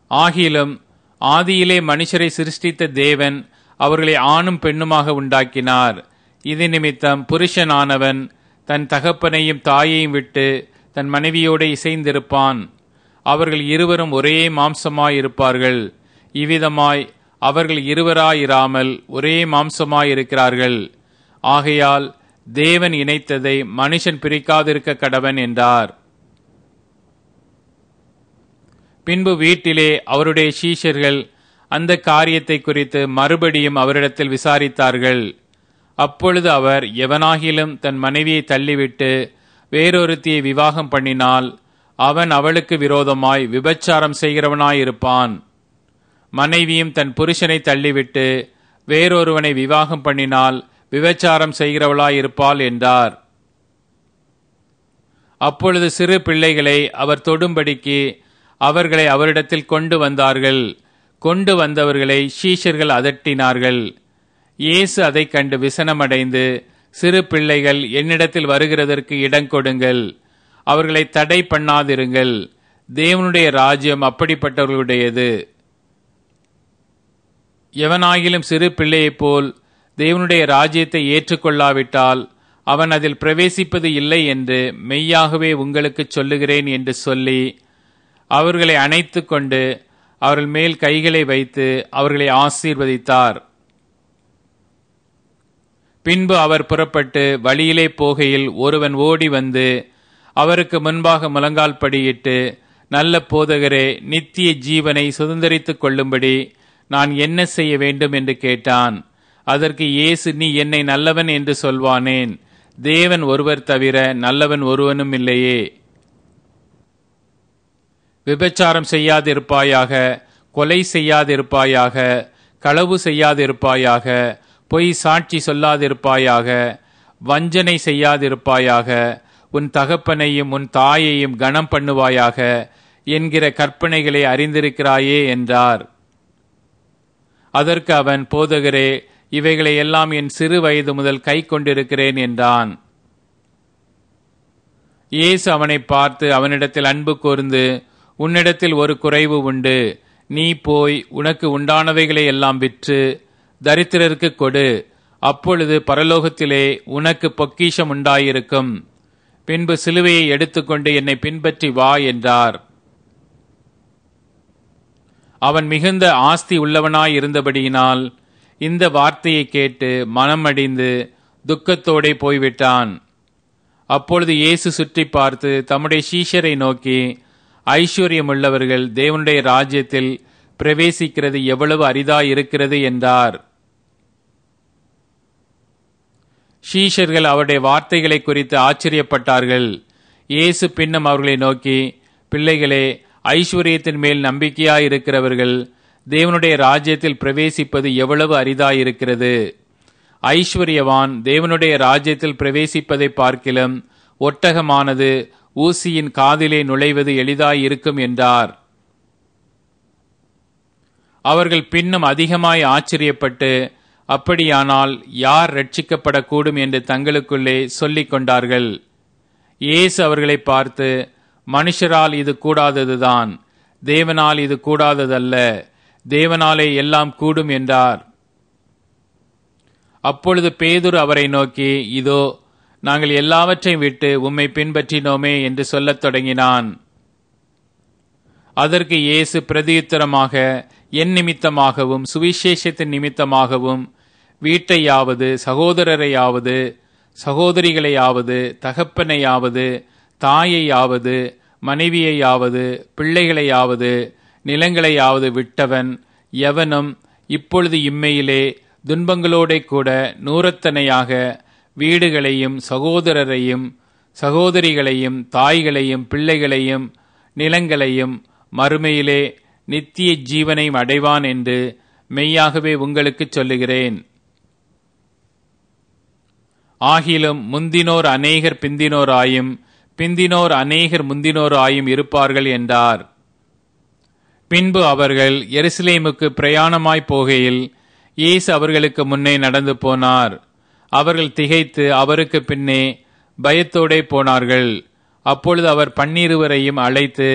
ஆகிலும் ஆதியிலே மனுஷரை சிருஷ்டித்த தேவன் அவர்களை ஆணும் பெண்ணுமாக உண்டாக்கினார் இது நிமித்தம் புருஷனானவன் தன் தகப்பனையும் தாயையும் விட்டு தன் மனைவியோடு இசைந்திருப்பான் அவர்கள் இருவரும் ஒரே மாம்சமாயிருப்பார்கள் இவ்விதமாய் அவர்கள் இருவராயிராமல் ஒரே மாம்சமாயிருக்கிறார்கள் ஆகையால் தேவன் இணைத்ததை மனுஷன் பிரிக்காதிருக்க கடவன் என்றார் பின்பு வீட்டிலே அவருடைய சீஷர்கள் அந்த காரியத்தை குறித்து மறுபடியும் அவரிடத்தில் விசாரித்தார்கள் அப்பொழுது அவர் எவனாகிலும் தன் மனைவியை தள்ளிவிட்டு வேறொருத்தியை விவாகம் பண்ணினால் அவன் அவளுக்கு விரோதமாய் விபச்சாரம் செய்கிறவனாயிருப்பான் மனைவியும் தன் புருஷனை தள்ளிவிட்டு வேறொருவனை விவாகம் பண்ணினால் விபச்சாரம் செய்கிறவளாயிருப்பாள் என்றார் அப்பொழுது சிறு பிள்ளைகளை அவர் தொடும்படிக்கு அவர்களை அவரிடத்தில் கொண்டு வந்தார்கள் கொண்டு வந்தவர்களை ஷீஷர்கள் அதட்டினார்கள் இயேசு அதைக் கண்டு விசனமடைந்து சிறு பிள்ளைகள் என்னிடத்தில் வருகிறதற்கு இடம் கொடுங்கள் அவர்களை தடை பண்ணாதிருங்கள் தேவனுடைய ராஜ்யம் அப்படிப்பட்டவர்களுடையது எவனாகிலும் சிறு பிள்ளையைப் போல் தேவனுடைய ராஜ்யத்தை ஏற்றுக்கொள்ளாவிட்டால் அவன் அதில் பிரவேசிப்பது இல்லை என்று மெய்யாகவே உங்களுக்கு சொல்லுகிறேன் என்று சொல்லி அவர்களை அணைத்து கொண்டு அவர்கள் மேல் கைகளை வைத்து அவர்களை ஆசீர்வதித்தார் பின்பு அவர் புறப்பட்டு வழியிலே போகையில் ஒருவன் ஓடி வந்து அவருக்கு முன்பாக முழங்கால் படியிட்டு நல்ல போதகரே நித்திய ஜீவனை சுதந்திரித்துக் கொள்ளும்படி நான் என்ன செய்ய வேண்டும் என்று கேட்டான் அதற்கு இயேசு நீ என்னை நல்லவன் என்று சொல்வானேன் தேவன் ஒருவர் தவிர நல்லவன் ஒருவனும் இல்லையே விபச்சாரம் செய்யாதிருப்பாயாக கொலை செய்யாதிருப்பாயாக களவு செய்யாதிருப்பாயாக பொய் சாட்சி சொல்லாதிருப்பாயாக வஞ்சனை செய்யாதிருப்பாயாக உன் தகப்பனையும் உன் தாயையும் கனம் பண்ணுவாயாக என்கிற கற்பனைகளை அறிந்திருக்கிறாயே என்றார் அதற்கு அவன் போதகரே இவைகளை எல்லாம் என் சிறு வயது முதல் கை கொண்டிருக்கிறேன் என்றான் இயேசு அவனை பார்த்து அவனிடத்தில் அன்பு கூர்ந்து உன்னிடத்தில் ஒரு குறைவு உண்டு நீ போய் உனக்கு உண்டானவைகளை எல்லாம் விற்று தரித்திரருக்கு கொடு அப்பொழுது பரலோகத்திலே உனக்கு பொக்கிஷம் உண்டாயிருக்கும் பின்பு சிலுவையை எடுத்துக்கொண்டு என்னை பின்பற்றி வா என்றார் அவன் மிகுந்த ஆஸ்தி உள்ளவனாய் இருந்தபடியினால் இந்த வார்த்தையை கேட்டு மனமடிந்து துக்கத்தோடே போய்விட்டான் அப்பொழுது இயேசு சுற்றி பார்த்து தம்முடைய சீஷரை நோக்கி ஐஸ்வர்யமுள்ளவர்கள் தேவனுடைய ராஜ்யத்தில் பிரவேசிக்கிறது எவ்வளவு அரிதாய் இருக்கிறது என்றார் ஷீஷர்கள் அவருடைய வார்த்தைகளை குறித்து ஆச்சரியப்பட்டார்கள் இயேசு பின்னும் அவர்களை நோக்கி பிள்ளைகளே ஐஸ்வர்யத்தின் மேல் நம்பிக்கையாய் இருக்கிறவர்கள் தேவனுடைய ராஜ்யத்தில் பிரவேசிப்பது எவ்வளவு அரிதாயிருக்கிறது ஐஸ்வர்யவான் தேவனுடைய ராஜ்யத்தில் பிரவேசிப்பதை பார்க்கிலும் ஒட்டகமானது ஊசியின் காதிலே நுழைவது எளிதாய் இருக்கும் என்றார் அவர்கள் பின்னும் அதிகமாய் ஆச்சரியப்பட்டு அப்படியானால் யார் ரட்சிக்கப்படக்கூடும் என்று தங்களுக்குள்ளே சொல்லிக் கொண்டார்கள் இயேசு அவர்களை பார்த்து மனுஷரால் இது கூடாததுதான் தேவனால் இது கூடாததல்ல தேவனாலே எல்லாம் கூடும் என்றார் அப்பொழுது பேதுரு அவரை நோக்கி இதோ நாங்கள் எல்லாவற்றையும் விட்டு உம்மை பின்பற்றினோமே என்று சொல்லத் தொடங்கினான் அதற்கு இயேசு பிரதியுத்தரமாக என் நிமித்தமாகவும் சுவிசேஷத்தின் நிமித்தமாகவும் வீட்டையாவது சகோதரரையாவது சகோதரிகளையாவது தகப்பனையாவது தாயையாவது மனைவியையாவது பிள்ளைகளையாவது நிலங்களையாவது விட்டவன் எவனும் இப்பொழுது இம்மையிலே துன்பங்களோட கூட நூறத்தனையாக வீடுகளையும் சகோதரரையும் சகோதரிகளையும் தாய்களையும் பிள்ளைகளையும் நிலங்களையும் மறுமையிலே நித்திய ஜீவனையும் அடைவான் என்று மெய்யாகவே உங்களுக்கு சொல்லுகிறேன் ஆகிலும் முந்தினோர் அநேகர் பிந்தினோர் ஆயும் பிந்தினோர் அநேகர் முந்தினோர் ஆயும் இருப்பார்கள் என்றார் பின்பு அவர்கள் எருசலேமுக்கு பிரயாணமாய் போகையில் இயேசு அவர்களுக்கு முன்னே நடந்து போனார் அவர்கள் திகைத்து அவருக்கு பின்னே பயத்தோடே போனார்கள் அப்பொழுது அவர் பன்னிருவரையும் அழைத்து